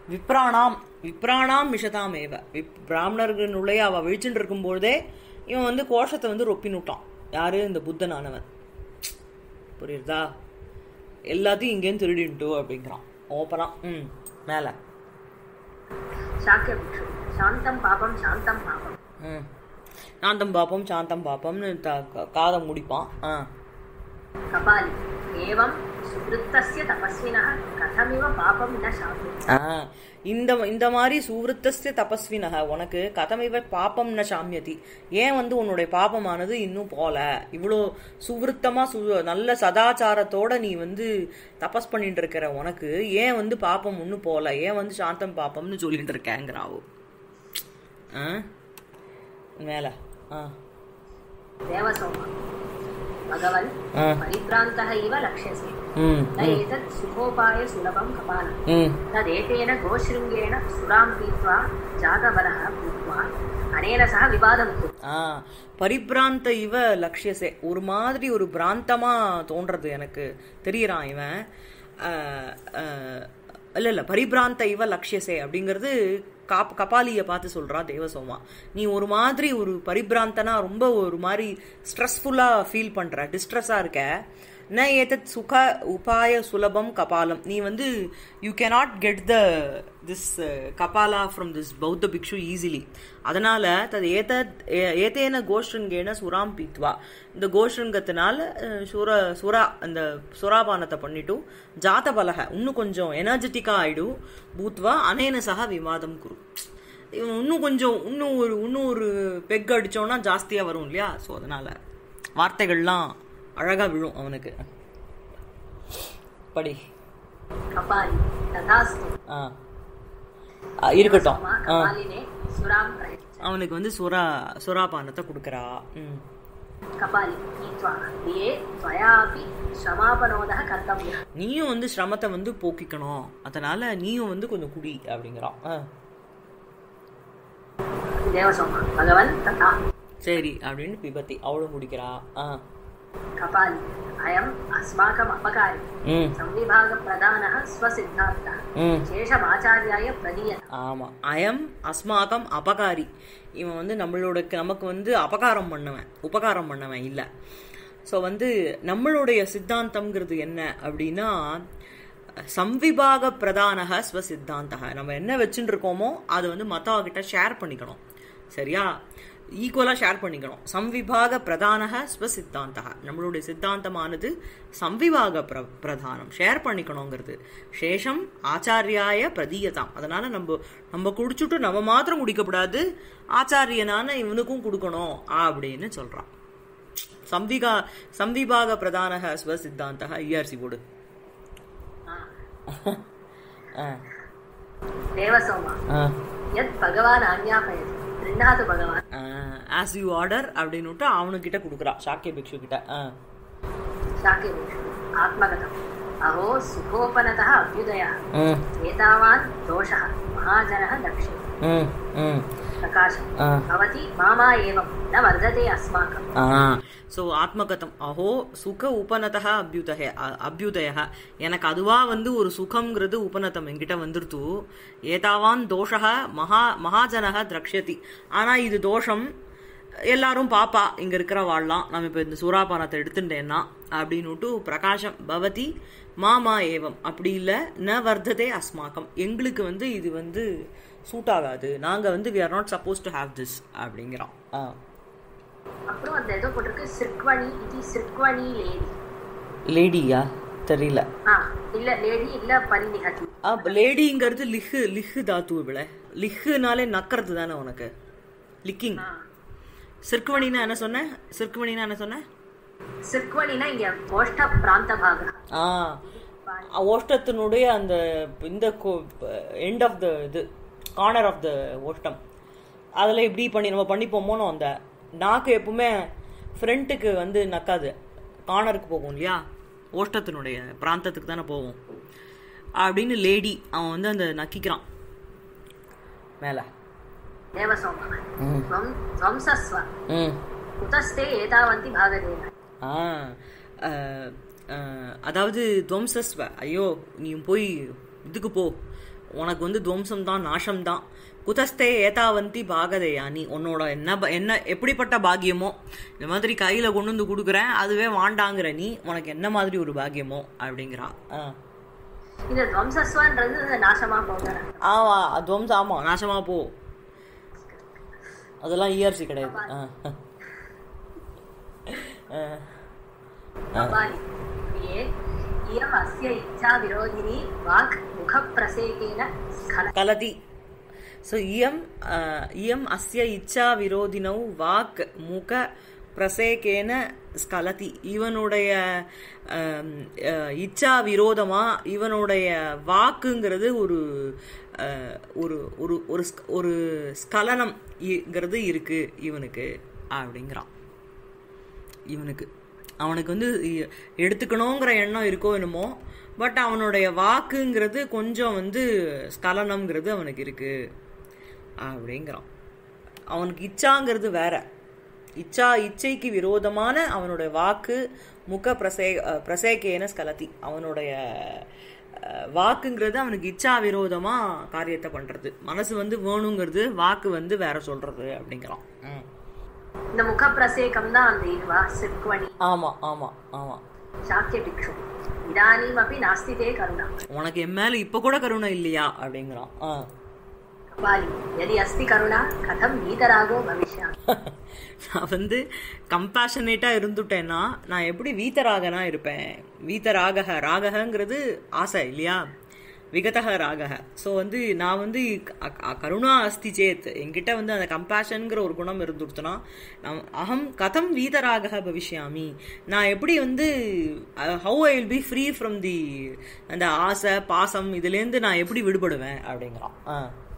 விப்ராணாம் விப்ராணாம் மிஷதாம் ஏவ விப் பிராமணர்களுடைய அவ விழிச்சுட்டு இருக்கும்போதே இவன் வந்து கோஷத்தை வந்து ரொப்பினுட்டான் யாரு இந்த புத்தனானவன் புரியுறதா எல்லாத்தையும் இங்கேருந்து திருடின்ட்டு அப்படிங்கிறான் ஓப்பனா ம் மேலே शाक्यभिक्षु शान्तं पापं शान्तं पापं ம் சாந்தம் பாப்போம் சாந்தம் பாப்போம்னு த- க- காதை முடிப்பான் ஆ कपालि एवं सुवृत्तस्य तपस्विनः कथमिव पापं न शान्ति ஆ, இந்த இந்த மாதிரி சுவிருத்தஸ்ய தபஸ்வினக உனக்கு கதமிவ பாப்பம் ந சாமியதி ஏன் வந்து உன்னுடைய பாபமானது இன்னும் போல இவ்வளோ சுவிருத்தமா சு நல்ல சதாச்சாரத்தோட நீ வந்து தபஸ் பண்ணிட்டு இருக்கிற உனக்கு ஏன் வந்து பாப்பம் ஒன்றும் போல ஏன் வந்து சாந்தம் பாப்பம்னு சொல்லிட்டு இருக்கேங்கிறாவோ ஆ மேல ஆ देवसोम भगवन् ஆ परिभ्रान्तः इव लक्ष्यसे ம் न एतत् सुखोपायसुलभं कपालम् ம் तदेतेन गोशृङ्गेण सुरां पीत्वा जातबलः भूत्वा अनेन सह विवादं कुरु ஆ பரிபிராந்த இவ லட்சியசே ஒரு மாதிரி ஒரு பிராந்தமா தோன்றது எனக்கு தெரியறான் இவன் ஆ, ஆ, இல்ல இல்ல பரிபிராந்த இவ லட்சியசே அப்படிங்கிறது காப் கபாலிய பார்த்து சொல்றா தேவசோமா நீ ஒரு மாதிரி ஒரு பரிபிராந்தனா ரொம்ப ஒரு மாதிரி ஸ்ட்ரெஸ்ஃபுல்லா ஃபீல் பண்ற டிஸ்ட்ரெஸ்ஸா இருக்க ந ஏதத் சுக உபாய சுலபம் கபாலம் நீ வந்து you cannot get the this kapala from this Bauddha bhikshu easily அதனால தது ஏத ஏதேன கோஷ்ருங்கேன சுராம் பீத்வா இந்த கோஷ்ருங்கத்தினால அஹ், சுர சுரா அந்த சுராபானத்தை பண்ணிட்டு ஜாத பலக இன்னும் கொஞ்சம் எனர்ஜெட்டிக்கா ஆயிடும் பூத்வா அனேன சக விவாதம் குரு இவன் இன்னும் கொஞ்சம் இன்னும் ஒரு இன்னும் ஒரு பெக் அடிச்சோம்னா ஜாஸ்தியா வரும் இல்லையா ஸோ அதனால வார்த்தைகள்லாம் அழகா விழும் அவனுக்கு படி कपालि तथास्तु ஆ ஆ, இருக்கட்டும் सोमा ஆ कपालिने सुरां प्रयच्छ அவனுக்கு வந்து சுறா சுறாபானத்தை கொடுக்கறா ம் कपालि नीत्वा प्रिये त्वयापि श्रमापनोदः कर्तव्यः நீயும் வந்து சிரமத்தை வந்து போக்கிக்கணும் அதனால நீயும் வந்து கொஞ்சம் குடி அப்படிங்கிறான் ஆ देवसोम भगवन् तथा சரி அப்படின்னு பிபத்தி அவளும் குடிக்கிறா ஆ कपालि अयम् अस्माकम् अपकारि ம் संविभागप्रधानः स्वसिद्धान्तः ம் शेषमाचार्याय प्रदीयत ஆமா அயம் அஸ்மாகம் அபகாரி இவன் வந்து நம்மளோட நமக்கு வந்து அபகாரம் பண்ணவன் உபகாரம் பண்ணவன் இல்ல ஸோ வந்து நம்மளுடைய சித்தாந்தம்ங்கிறது என்ன அப்படின்னா சம்விபாக பிரதானக ஸ்வ சித்தாந்தக நம்ம என்ன வச்சுட்டு இருக்கோமோ அதை வந்து மற்றவங்க கிட்ட ஷேர் பண்ணிக்கணும் சரியா ஈக்குவலாக ஷேர் பண்ணிக்கணும் சம்விபாக பிரதானக ஸ்வ சித்தாந்தக நம்மளுடைய சித்தாந்தமானது சம்விபாக பிர பிரதானம் ஷேர் பண்ணிக்கணுங்கிறது சேஷம் ஆச்சாரியாய பிரதீயதாம் அதனால நம்ம நம்ம குடிச்சுட்டு நம்ம மாத்திரம் குடிக்கக்கூடாது ஆச்சாரியனான இவனுக்கும் கொடுக்கணும் அப்படின்னு சொல்றான் சம்விகா சம்விபாக பிரதானக ஸ்வ சித்தாந்தக இஆர்சி போடு ஆ, देवसोम ஆ. यत् भगवान् आज्ञापयति गृह्णातु भगवान् ஆஸ் யூ ஆர்டர் அப்படின்னுட்டு அவனுக்கிட்ட கொடுக்குறா சாக்கிய பிக்ஷு கிட்ட ஆ. शाक्यविषु आत्मगतम् अहो सुखोपनतः अभ्युदयः ம், एतावान् दोषः महाजनः दक्षिणे ம், ம். प्रकाशम् ஆ. भवति मामा एवं न वर्धते अस्माकम् ஆ ஸோ ஆத்மகதம் அஹோ சுக உபநதக அபியுதய அ- அபியுதய எனக்கு அதுவா வந்து ஒரு சுகம்ங்கிறது உபநதம் என்கிட்ட வந்துருத்து ஏதாவான் தோஷக மகா மகாஜனக திரக்ஷதி ஆனா இது தோஷம் எல்லாரும் பாப்பா இங்க இருக்கிற வாழலாம் நம்ம இப்ப இந்த சூறாபானத்தை எடுத்துட்டேன்னா அப்படின்னுட்டு பிரகாஷம் பவதி மாமா ஏவம் அப்படி இல்ல ந வர்த்ததே அஸ்மாக்கம் எங்களுக்கு வந்து இது வந்து சூட் ஆகாது நாங்க வந்து we are not suppose to have this அப்படிங்கிறோம் ஆ அப்புறம் அந்த ஏதோ போட்டிருக்கு சிற்குவணி இது சிற்குவணி லேடி லேடியா தெரியல ஆ இல்ல லேடி இல்ல பரிநிகதி அப்ப லேடிங்கிறது லிஹு லிஹு தாத்து இவள லிஹுனாலே நக்கிறது தானே உனக்கு லிக்கிங் ஆ. சிற்குவணினா என்ன சொன்ன சிற்குவணினா என்ன சொன்ன சிற்குவணினா இங்க கோஷ்ட பிராந்த பாக ஆ ஓஷ்டத்தினுடைய அந்த இந்த எண்ட் ஆஃப் த இது கார்னர் ஆஃப் த ஓஷ்டம் அதில் இப்படி பண்ணி நம்ம பண்ணிப்போமோனோ அந்த நாக்கு எப்பவுமே ஃப்ரண்ட்டுக்கு வந்து நக்காது கார்னருக்கு போகும் இல்லையா ஓஷ்டத்தினுடைய பிராந்தத்துக்கு தானே போகும் அப்படின்னு லேடி அவன் வந்து அந்த நக்கிக்கிறான் மேலே தேவசோம ம் துவம் துவம்சஸ்வ ம் குதஸ்தே ஏதாவந்தி பாகதேன ஆ அஹ், அஹ், அதாவது துவம்சஸ்வ ஐயோ நீ போய் இதுக்கு போ உனக்கு வந்து துவம்சம் தான் நாசம் தான் குதஸ்தே ஏதாவந்தி பாகதையா நீ உன்னோட என்ன ப- என்ன எப்படிப்பட்ட பாக்கியமோ இந்த மாதிரி கையில கொண்டு வந்து கொடுக்குறேன் அதுவே வாண்டாங்கிற நீ உனக்கு என்ன மாதிரி ஒரு பாக்கியமோ அப்படிங்கிறா ஆ. இது துவம்சஸ்வன்றது நாசமா போகிற ஆமா துவம்சம் ஆமா நாசமா போ அதெல்லாம் இயர்சி கிடையாது ஆ. ஆ. कपालि प्रिये इयम् अस्य इच्छा विरोधिनी वाक् मुखप्रसेकेन स्खल கலதி ஸோ இயம் அஹ், இயம் அஸ்ய இச்சா விரோதினௌ வாக் முக பிரசேகேன ஸ்கலதி இவனுடைய அம், அஹ், இச்சா விரோதமா இவனுடைய வாக்குங்கிறது ஒரு அஹ், ஒரு ஒரு ஒரு ஸ்க- ஒரு ஸ்கலனம் இங்கிறது இருக்கு இவனுக்கு அப்படிங்கிறான் இவனுக்கு அவனுக்கு வந்து இ- எடுத்துக்கணுங்கிற எண்ணம் இருக்கோ என்னமோ பட் அவனுடைய வாக்குங்கிறது கொஞ்சம் வந்து ஸ்கலனம்ங்கிறது அவனுக்கு இருக்கு அப்படிங்கிறான் அவனுக்கு இச்சாங்கிறது வேற இச்சா இச்சைக்கு விரோதமான அவனுடைய வாக்கு முக பிரசே அஹ், பிரசேகேன ஸ்கலதி அவனுடைய அஹ், வாக்குங்கிறது அவனுக்கு இச்சா விரோதமா காரியத்தை பண்றது மனசு வந்து வேணுங்கிறது வாக்கு வந்து வேற சொல்றது அப்படிங்கிறான் ம். இந்த முகப்பிரசேகம் தான் அந்த இதுவா சிற்குவணி ஆமா ஆமா ஆமா சாக்கிய பிக்ஷு இதானீமப்பி நாஸ்தி தே கருணா உனக்கு என் மேல இப்ப கூட கருணை இல்லையா அப்படிங்கிறான் ஆ. கபாலி यदि अस्ति கருணா கதம் வீதராகோ பவிஷ்யா நான் வந்து கம்பேஷனேட்டா இருந்துட்டேன்னா நான் எப்படி வீத்தராகனா இருப்பேன் வீத்தராகக ராகங்கிறது ஆசை இல்லையா விகதக ராகக ஸோ வந்து நான் வந்து க- க- கருணா அஸ்தி சேத் என்கிட்ட வந்து அந்த கம்பேஷனுங்கிற ஒரு குணம் இருந்துடுத்துனா நான் அகம் கதம் வீதராக பவிஷ்யாமி நான் எப்படி வந்து how I will be free from the அந்த ஆசை பாசம் இதுலேருந்து நான் எப்படி விடுபடுவேன் அப்படிங்கிறான் ஆ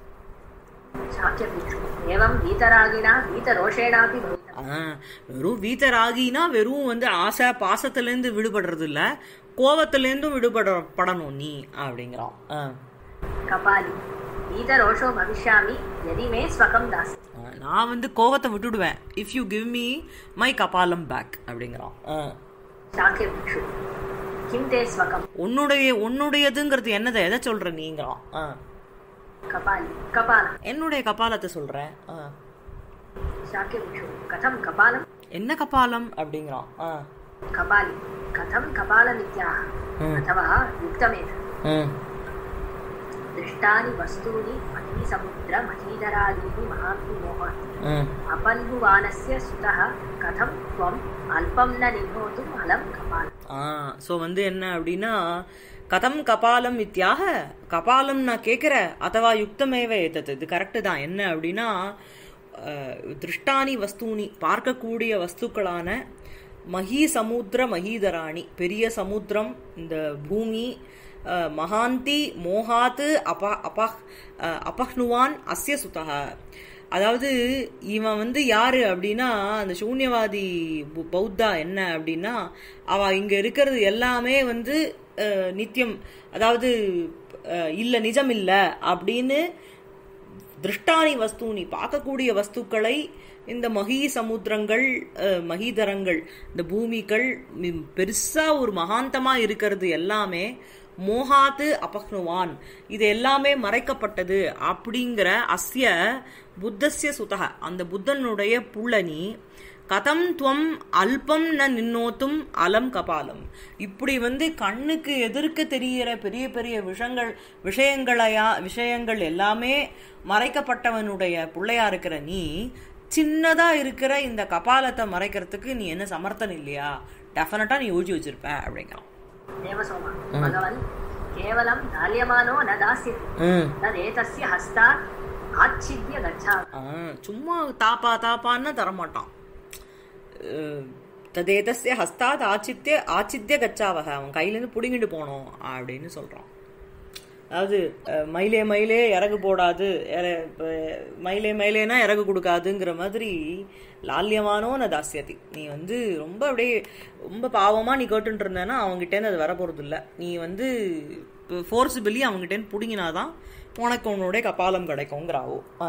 சாக்கிய பிக்ஷு ஏவம் வீதராகினா வீதரோஷேனாப்பி பவிதம் ஆ, வெறும் வீத்தராகினா வெறும் வந்து ஆசை பாசத்திலேருந்து விடுபடுறது இல்ல கோவத்திலேருந்தும் விடுபட படணும் நீ அப்படிங்கிறான் ஆ. கபாலி வீதரோஷோ பவிஷ்யாமி यदि மே ஸ்வகம் தாசி ஆ, நான் வந்து கோவத்தை விட்டுடுவேன் if you give me my kapalam back அப்படிங்கிறான் ஆ. சாக்கிய பிக்ஷு கிம் தே ஸ்வகம் உன்னுடைய உன்னுடையதுங்கிறது என்னதை எதை சொல்ற நீங்கிறான் ஆ. கபாலி கபாலம் என்னுடைய கபாலத்தை சொல்றேன் ஆ. शाक्य भिक्षु कथं कपालं என்ன கபாலம் அப்படிங்கிறான் ஆ. कपालि कथं कपालमित्याह Hmm. अथवा युक्तमेतत् ம். दृष्टानि वस्तूनि महीसमुद्र महीधरादीनि महात्मोहात् ம். अपन्हुवानस्य सुतः कथं त्वम् अल्पं न निभोतुम् अलं कपालम् ஆ ஸோ வந்து என்ன அப்படின்னா கதம் கபாலம் வித்தியாக கபாலம் நான் கேட்குற அதவா யுக்தமேவ ஏத்தது இது கரெக்டு தான் என்ன அப்படின்னா அஹ், திருஷ்டானி வஸ்தூனி பார்க்கக்கூடிய வஸ்துக்களான மகி சமுத்திர மகீதராணி பெரிய சமுத்திரம் இந்த பூமி அஹ், மகாந்தி மோகாத்து அப அப அஹ், அபஹ்னுவான் அஸ்ய சுதக அதாவது இவன் வந்து யாரு அப்படின்னா அந்த சூன்யவாதி பு- பௌத்தா என்ன அப்படின்னா அவ இங்க இருக்கிறது எல்லாமே வந்து அஹ், நித்தியம் அதாவது அஹ், இல்ல நிஜம் இல்ல அப்படின்னு திருஷ்டானி வஸ்தூனி பார்க்கக்கூடிய வஸ்துக்களை இந்த மகி சமுத்திரங்கள் அஹ், மகீதரங்கள் இந்த பூமிகள் மி- பெருசா ஒரு மகாந்தமா இருக்கிறது எல்லாமே மோகாத்து அபக்னுவான் இது எல்லாமே மறைக்கப்பட்டது அப்படிங்கிற அஸ்ய புத்தஸ்ய சுதக அந்த புத்தனுடைய புள்ளனி கதம் துவம் அல்பம் ந நின்னோத்தும் அலம் கபாலம் இப்படி வந்து கண்ணுக்கு எதிர்க்க தெரிகிற பெரிய பெரிய விஷயங்கள் விஷயங்களையா விஷயங்கள் எல்லாமே மறைக்கப்பட்டவனுடைய புள்ளையா இருக்கிற நீ சின்னதா இருக்கிற இந்த கபாலத்தை மறைக்கிறதுக்கு நீ என்ன சமர்த்தன் இல்லையா டெஃபினட்டா நீ யோசிச்சு வச்சிருப்ப அப்படிங்கிறான் देवसोमा भगवन् केवलं नाल्यमानो न दास्यति ம் तदेतस्य हस्तात् आच्छिद्य गच्छामि ஆ, சும்மா தாப்பா தாப்பான்னு தரமாட்டான் அஹ், ததேதஸ்ய ஹஸ்தாத் ஆச்சித்ய ஆச்சித்ய கச்சாவக அவன் கையிலேருந்து புடுங்கிட்டு போனோம் அப்படின்னு சொல்றான் அதாவது அஹ், மயிலே மயிலே இறகு போடாது இற- இப்ப, மயிலே மயிலேனா இறகு கொடுக்காதுங்கிற மாதிரி லால்யமானோ ந தாசியதி நீ வந்து ரொம்ப அப்படியே ரொம்ப பாவமா நீ கேட்டுட்டு இருந்தேன்னா அவங்ககிட்டேருந்து அது வர போறது இல்ல நீ வந்து ஃபோர்ஸிபிளி அவங்ககிட்டேருந்து புடுங்கினாதான் உனக்கு உன்னுடைய கபாலம் கிடைக்குங்கிறாவோ ஆ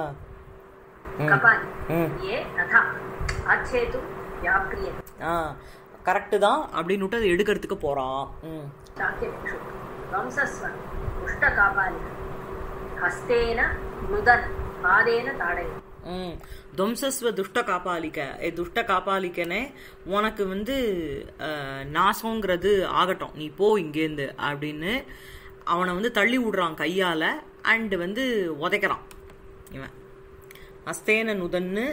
कपालि ம் ये तथा आच्छेतुं व्याप्रियते ஆ கரெக்டு தான் அப்படின்னுட்டு அதை எடுக்கிறதுக்கு போறான் ம் शाक्यभिक्षु ध्वंसस्व पुष्टकापालिक हस्तेन नुदन् पादेन ताडय ம் துவம்சஸ்வ துஷ்ட காப்பாளிக்க ஏ துஷ்ட காப்பாளிக்கனே உனக்கு வந்து அஹ், நாசங்கிறது ஆகட்டும் நீ போ இங்கேருந்து அப்படின்னு அவனை வந்து தள்ளி விடுறான் கையால அண்ட் வந்து உதைக்கிறான் இவன் அஸ்தேன நுதன்னு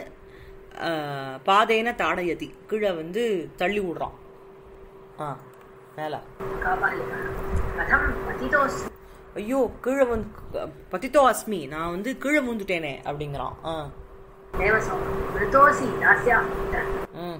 அஹ், பாதேன தாடயதி கீழே வந்து தள்ளி விடுறான் ஆ மேல कापालिकः कथं पतितोऽस्मि ஐயோ கீழே வந்து பத்தித்தோ அஸ்மி நான் வந்து கீழே விழுந்துட்டேனே அப்படிங்கிறான் ஆ देवसौ मृतोऽसि दास्या पुत्र ம்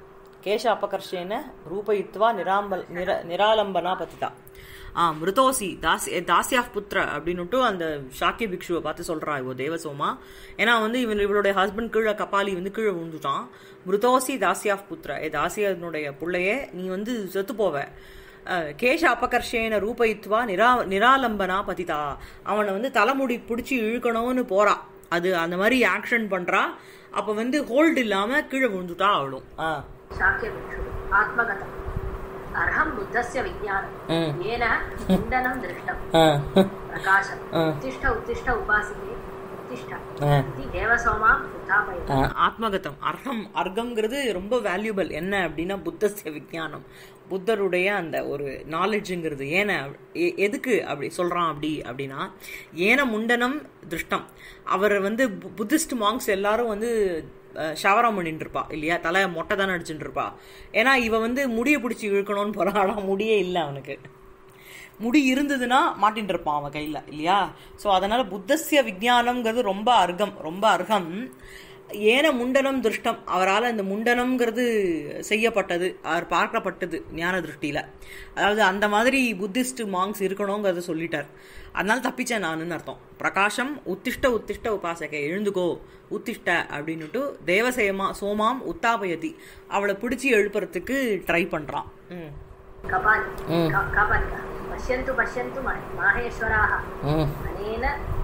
கேஷ அபகர்ஷேன ரூபயித்வா நிராம்பல் நிர நிராலம்பனா பத்திதா ஆ மிருதோசி தாசி தாசியா புத்திர அப்படின்னுட்டு அந்த சாக்கிய பிக்ஷுவை பார்த்து சொல்றா இவோ தேவசோமா ஏன்னா வந்து இவன் இவளுடைய ஹஸ்பண்ட் கீழே கபாலி வந்து கீழே விழுந்துட்டான் மிருதோசி தாசியா புத்திர ஏ தாசியனுடைய புள்ளையே நீ வந்து செத்து போவ அஹ், கேஷ அபகர்ஷேன ரூபயித்வா நிரா நிராலம்பனா பதிதா அவனை வந்து தலைமுடி பிடிச்சி இழுக்கணும்னு போறா அது அந்த மாதிரி ஆக்ஷன் பண்றா அப்ப வந்து ஹோல்ட் இல்லாம கீழே விழுந்துட்டா அவளும் ஆ शाक्यभिक्षुः आत्मगतम् अर्हं बुद्धस्य विज्ञानं येन मुण्डनं दृष्टम् ஆ प्रकाशम् उत्तिष्ठ उत्तिष्ठ उपासिते उत्तिष्ठ ஆ इति देवसोमां उत्थापयति ஆ, ஆத்மகதம் அர்ஹம் அர்க்கம்ங்கிறது ரொம்ப வேல்யூபிள் என்ன அப்படின்னா புத்தஸ்ய விஞ்ஞானம் புத்தருடைய அந்த ஒரு நாலேஜுங்கிறது ஏன எ- எதுக்கு அப்படி சொல்றான் அப்படி அப்படின்னா ஏன முண்டனம் திருஷ்டம் அவர் வந்து பு- புத்திஸ்ட் மாங்ஸ் எல்லாரும் வந்து அஹ், ஷவரம் பண்ணிட்டு இருப்பா இல்லையா தலை மொட்டை தானே அடிச்சுட்டு இருப்பா ஏன்னா இவ வந்து முடியை பிடிச்சி இழுக்கணும்னு போறா ஆனா முடியே இல்லை அவனுக்கு முடி இருந்ததுன்னா மாட்டின்னு இருப்பான் அவன் கையில இல்லையா ஸோ அதனால புத்தசிய விஞ்ஞானம்ங்கிறது ரொம்ப அர்க்கம் ரொம்ப அர்ஹம் ஏன முண்டனம் திருஷ்டம் அவரால் இந்த முண்டனம்ங்கிறது செய்யப்பட்டது அவர் பார்க்கப்பட்டது ஞான திருஷ்டியில அதாவது அந்த மாதிரி புத்திஸ்ட் மாங்ஸ் இருக்கணுங்கிறத சொல்லிட்டார் அதனால தப்பிச்சேன் நானுன்னு அர்த்தம் பிரகாஷம் உத்திஷ்ட உத்திஷ்ட உபாசக எழுந்துக்கோ உத்திஷ்ட அப்படின்னுட்டு தேவசேமா சோமாம் உத்தாபயதி அவளை பிடிச்சி எழுப்புறதுக்கு ட்ரை பண்றான் ம் कपालि का- कापालिका पश्यन्तु पश्यन्तु मा- माहेश्वराः ம் अनेन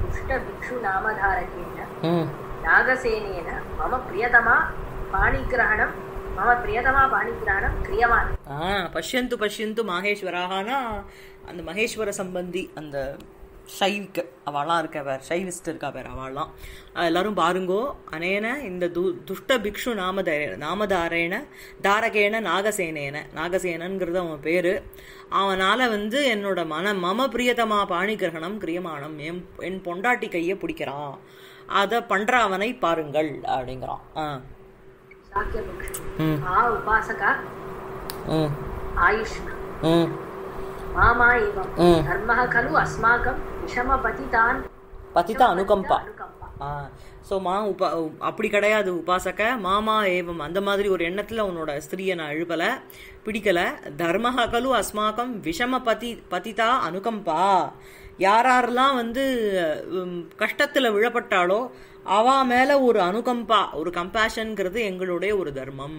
दुष्टभिक्षुनामधारकेण ம் नागसेनेन मम प्रियतमा पाणिग्रहणं मम प्रियतमा पाणिग्रहणं क्रियमाणम् ஆ பஷ்யந்து பஷ்யந்து மாகேஸ்வராகனா அந்த மகேஸ்வர சம்பந்தி அந்த சைவிக்கு அவளாம் இருக்க பேர் சைவிஸ்ட் இருக்கா பேர் அவளாம் எல்லாரும் பாருங்கோ அனேன இந்த து துஷ்ட பிக்ஷு நாமத நாமதாரேன தாரகேன நாகசேனேன நாகசேனன்கிறது அவன் பேரு அவனால வந்து என்னோட மன மம பிரியதமா பாணிகிரகணம் கிரியமானம் என் என் பொண்டாட்டி கையை பிடிக்கிறான் அதை பண்ற அவனை பாருங்கள் அப்படிங்கிறான் ஆ शाक्यभिक्षु ம் आ उपासका ம் आयुष्मा ம் मामा एवं ம். धर्मः खलु अस्माकं विषमपतितान् பதிதா அனுகம்பா अनुकम्पा ஆ ஸோ மா உபா அப்படி கிடையாது உபாசக மாமா ஏவம் அந்த மாதிரி ஒரு எண்ணத்தில் உன்னோட ஸ்திரியை நான் எழுப்பல பிடிக்கல தர்மஹ கலு அஸ்மாக்கம் விஷம பதி பதிதா அனுகம்பா யாரெல்லாம் வந்து உம், கஷ்டத்துல விழப்பட்டாலோ அவ மேல ஒரு அனுகம்பா ஒரு கம்பேஷன்ங்கிறது எங்களுடைய ஒரு தர்மம்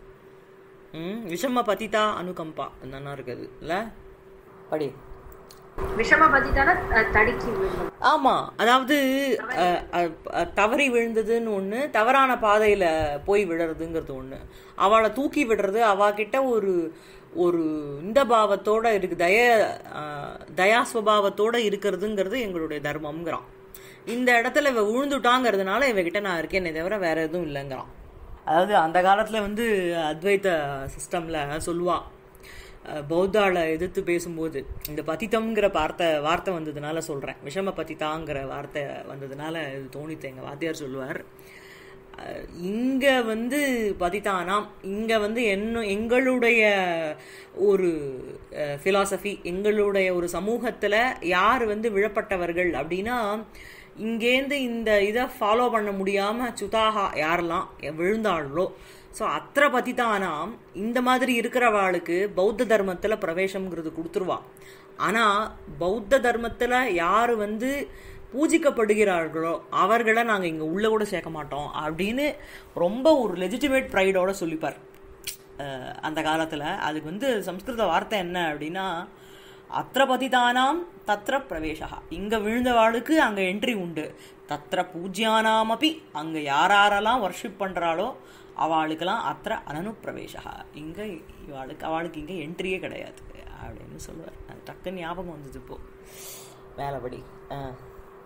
ம் விஷம பதிதா அனுகம்பா நல்லா இருக்குது இல்ல படி விஷமபதிதான தடுக்கி விழுந்தது ஆமா அதாவது அஹ், அஹ், அஹ், தவறி விழுந்ததுன்னு ஒண்ணு தவறான பாதையில போய் விடுறதுங்கிறது ஒண்ணு அவளை தூக்கி விடுறது அவ கிட்ட ஒரு ஒரு இந்த பாவத்தோட இருக்கு தய அஹ், தயா சுபாவத்தோட இருக்கிறதுங்கிறது எங்களுடைய தர்மம்ங்கிறான் இந்த இடத்துல இவ விழுந்துட்டாங்கிறதுனால இவகிட்ட நான் இருக்கேனே தவிர வேற எதுவும் இல்லைங்கிறான் அதாவது அந்த காலத்துல வந்து அத்வைத சிஸ்டம்ல சொல்லுவா அஹ் பௌத்தாளை எதிர்த்து பேசும்போது இந்த பதித்தம்ங்கிற வார்த்தை வார்த்தை வந்ததுனால சொல்றேன் விஷம பதிதாங்கிற வார்த்தை வந்ததுனால இது தோணித்து எங்க வாத்தியார் சொல்லுவார் அஹ் இங்க வந்து பதிதானாம் இங்க வந்து என்ன எங்களுடைய ஒரு ஃபிலாசபி எங்களுடைய ஒரு சமூகத்துல யார் வந்து விழப்பட்டவர்கள் அப்படின்னா இங்கேருந்து இந்த இதை ஃபாலோ பண்ண முடியாம சுதாகா யாரெல்லாம் விழுந்தாளோ ஸோ அத்திர பதிதானாம் இந்த மாதிரி இருக்கிறவாளுக்கு பௌத்த தர்மத்துல பிரவேசம்ங்கிறது கொடுத்துருவா ஆனா பௌத்த தர்மத்துல யாரு வந்து பூஜிக்கப்படுகிறார்களோ அவர்களை நாங்க இங்க உள்ள கூட சேர்க்க மாட்டோம் அப்படின்னு ரொம்ப ஒரு லெஜிட்டிமேட் ப்ரைடோட சொல்லிப்பார் அஹ் அந்த காலத்துல அதுக்கு வந்து சம்ஸ்கிருத வார்த்தை என்ன அப்படின்னா அத்திர பதிதானாம் தத்ர பிரவேசா இங்க விழுந்தவாளுக்கு அங்க என்ட்ரி உண்டு தத்ர பூஜ்யானாமப்பி அங்க யாரெல்லாம் வர்ஷிப் பண்றாளோ அவளுக்கெல்லாம் அத்திர அனனுப்பிரவேசா இங்க இவாளுக்கு அவளுக்கு இங்க என்ட்ரியே கிடையாது அப்படின்னு சொல்லுவார் அது டக்குன்னு ஞாபகம் வந்தது இப்போ மேலபடி ஆ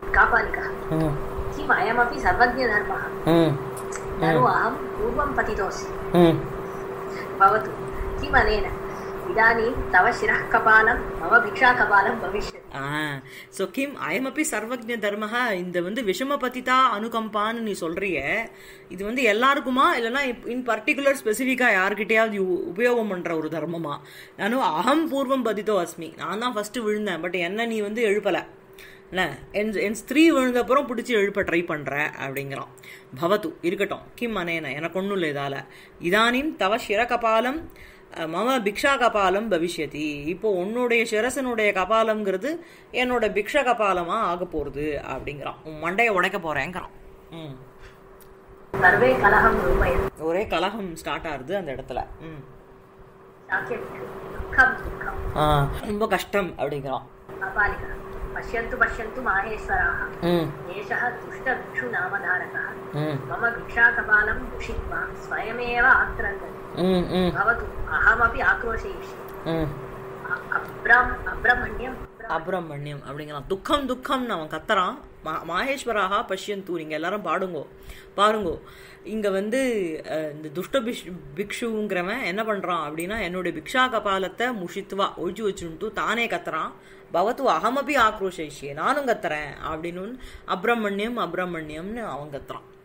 कापालिकः ம் किम् अयमपि सर्वज्ञधर्मः ம் ननु अहं पूर्वं पतितोऽस्मि ம் भवतु किमनेन इदानीं तव शिरः कपालं मम भिक्षाकपालं भविष्यति ஸோ கிம் அயமப்பி சர்வஜ தர்மஹ இந்த வந்து விஷமபதிதா அனுகம்பான்னு நீ சொல்றிய இது வந்து எல்லாருக்குமா இல்லைன்னா இன் பர்டிகுலர் ஸ்பெசிஃபிக்கா யார்கிட்டயாவது உ- உபயோகம் பண்ற ஒரு தர்மமா நானும் அகம் பூர்வம் பதித்தோ அஸ்மி நான் தான் ஃபர்ஸ்ட் விழுந்தேன் பட் என்ன நீ வந்து எழுப்பல என்ன என் என் ஸ்திரீ விழுந்தப்புறம் பிடிச்சி எழுப்ப ட்ரை பண்ற அப்படிங்கிறான் பவத்து இருக்கட்டும் கிம் அனேன எனக்கு ஒன்றும் இல்லை இதால இதானிம் தவ சிரகபாலம் அஹ், மம பிக்ஷா கபாலம் பவிஷ்யதி இப்போ உன்னுடைய சிரசனுடைய கபாலம்ங்கிறது என்னோட பிக்ஷா கபாலமா ஆக போறது அப்படிங்கிறான் உன் மண்டையை உடைக்க போறேங்கிறான் ம் सर्वे कलहं रूपयन्ति ஒரே கலகம் ஸ்டார்ட் ஆகுது அந்த இடத்துல ம் शाक्यभिक्षु दुःखं दुःखं ஆ, ரொம்ப கஷ்டம் அப்படிங்கிறான் कापालिकः पश्यन्तु पश्यन्तु माहेश्वराः ம் एषः दुष्टभिक्षुनामधारकः ம் मम भिक्षाकपालं दुषित्वा स्वयमेव आक्रन्दति ம் ம் भवतु अहमपि आक्रोशयिष्ये ம் अ- अब्रम् अब्रह्मण्यम् அப்ரமண்யம் அப்படிங்கிறான் துக்கம் துக்கம்னு அவன் கத்துறான் மா மாஹேஸ்வராக பஷ்யந்து நீங்க எல்லாரும் பாடுங்கோ பாருங்கோ இங்க வந்து அஹ், இந்த துஷ்ட பிஷ் பிக்ஷுங்கிறவன் என்ன பண்றான் அப்படின்னா என்னுடைய பிக்ஷா கபாலத்தை முஷித்துவா ஒழிச்சு வச்சுட்டு தானே கத்துறான் பவத்து அகமபி ஆக்ரோஷியே நானும் கத்துறேன் அப்படின்னு அப்ரமண்யம் அப்ரமண்யம்னு அவன் கத்துறான்